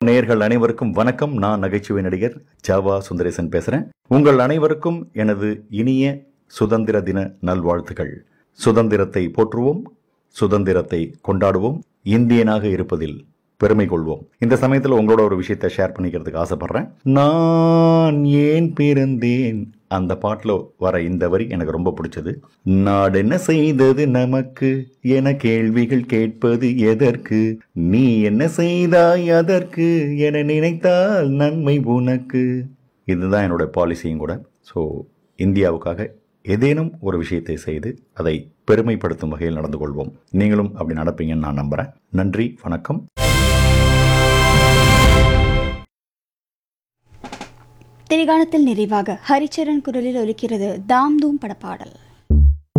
நேயர்கள் அனைவருக்கும் வணக்கம் நான் நகைச்சுவை நடிகர் ஜாவா சுந்தரேசன் பேசுறேன் உங்கள் அனைவருக்கும் எனது இனிய சுதந்திர தின நல்வாழ்த்துக்கள் சுதந்திரத்தை போற்றுவோம் சுதந்திரத்தை கொண்டாடுவோம் இந்தியனாக இருப்பதில் பெருமை கொள்வோம் இந்த சமயத்தில் உங்களோட ஒரு விஷயத்தை ஷேர் பண்ணிக்கிறதுக்கு ஆசைப்படுறேன் நான் ஏன் பிறந்தேன் அந்த பாட்டில் வர இந்த வரி எனக்கு ரொம்ப பிடிச்சது நாடு என்ன செய்தது நமக்கு என கேள்விகள் கேட்பது எதற்கு நீ என்ன செய்தாய் அதற்கு என நினைத்தால் நன்மை உனக்கு இதுதான் என்னோட பாலிசியும் கூட ஸோ இந்தியாவுக்காக ஏதேனும் ஒரு விஷயத்தை செய்து அதை பெருமைப்படுத்தும் வகையில் நடந்து கொள்வோம் நீங்களும் அப்படி நடப்பீங்கன்னு நான் நம்புகிறேன் நன்றி வணக்கம் திரைகாலத்தில் நிறைவாக ஹரிச்சரன் குரலில் ஒலிக்கிறது தாம் தூம் படப்பாடல்